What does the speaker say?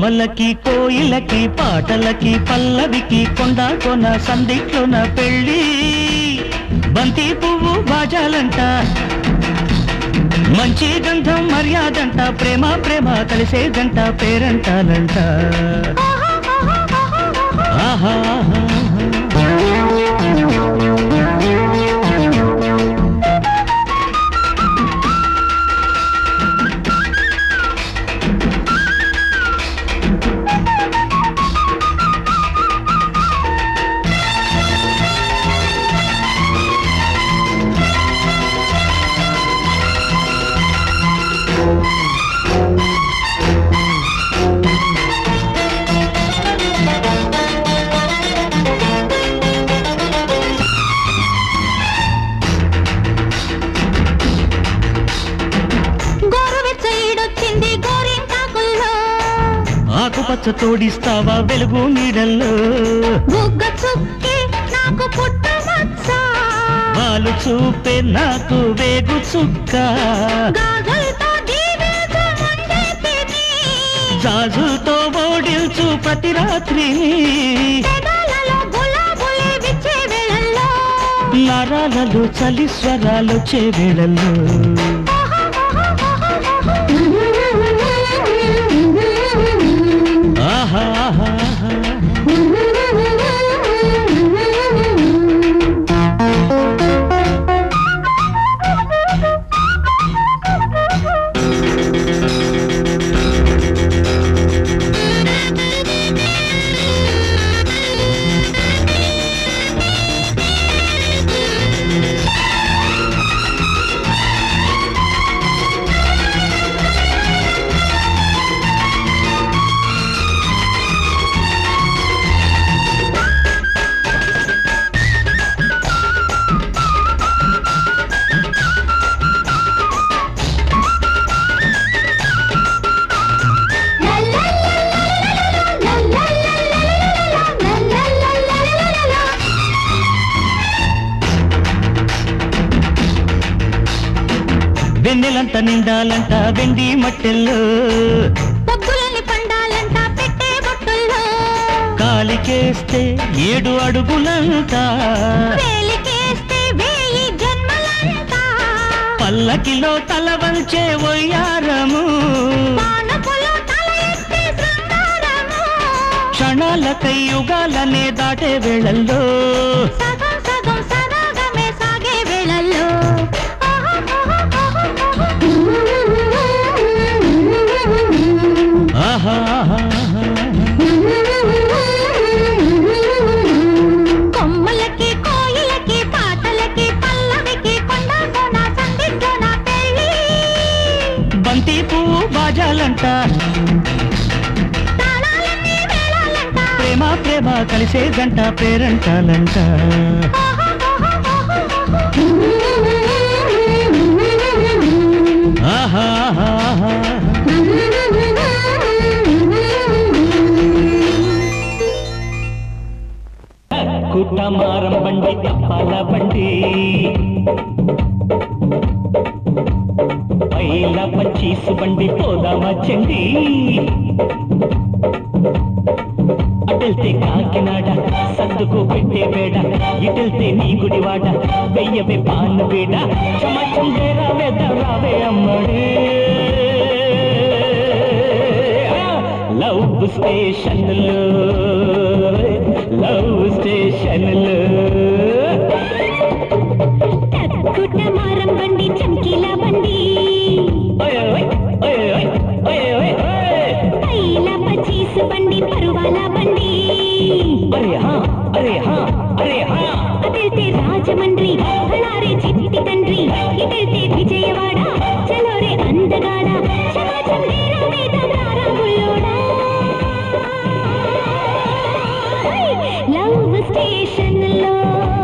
కొమ్మలకి కోయిలకి పాటలకి పల్లవికి కొండ కొన సందిట్లోన పెళ్ళి బంతి పువ్వు బాజాలంట మంచి గంధం మర్యాదంట ప్రేమ ప్రేమ కలిసేదంట పేరంటాలంట ఆహా గోరువెచ్చ ఈడొచ్చింది గోరింటాకుల్లో ఆకుపచ్చ తోడిస్తావా వెలుగు నీడల్లో బుగ్గ చుక్కి నాకు పుట్టమచ్చ వాళ్ళు చూపే నాకు వేగు చుక్క గాజులతో దీవించమంటే తిని జాజుతో ఓడిల్చు ప్రతి రాత్రిని పెదాలలో గులాబులే విచ్చే వేళల్లో నరాలలో చలి స్వరాలు చేవేళల్లో ఆహా ఆహా, ఆహా. వెన్నెలంట నిండాలంట వెండి మట్టెల్లో పొగ్గులని పండాలంట పెట్టే బొట్టుల్లో కాలికేస్తే ఏడు అడుగులంట వేలికేస్తే వేయి జన్మలంట పల్లకిలో తల వంచే ఒయ్యారము పానుపులో తల ఎత్తే శృంగారము క్షణాలకై యుగాలనే దాటే వేళల్లో సగం సగం సరాగమే సాగే వేళల్లో ఆహా ఆహా, ఆహా. కొమ్మలకి కోయిలకి పాటలకి పల్లవికి కొండ కోన సందిగ్ధన పెళ్ళి బంతి పువ్వు బాజాలంట తాళాలన్నీ వేళాలంట ప్రేమ ప్రేమ కలిసే గంట పేరంటాలంట ఆహా ఆహా, ఆహా. కుట్టమారం బండి తప్పాల బండి పైల పచ్చీసు బండి పోదామా చండి అటెళ్తే కాకినాడ సర్దుకు పెట్టే వేడ ఇటెళ్తే నీ గుడివాడ వెయ్యవే పాను వేడ చమచం వేరా వేద రావే అమ్మడే లవ్ స్టేషన్లో లవ్ స్టేషన్లో కుట్టమారం బండి చంకీల బండి ఓయ్ ఓయ్ ఓయ్ ఓయ్ ఓయ్ ఓయ్ ఓయ్ పైల పచ్చీసు బండి పరువాల బండి అరే హా అరే హా అరే హా అటెళ్తే రాజమండ్రి అలారే చిట్టి తండ్రి ఇటెళ్తే విజయవాడ చలోరే అందగాడ చమాచం వీర మీద రారా బుల్లోడా లవ్ స్టేషన్ లో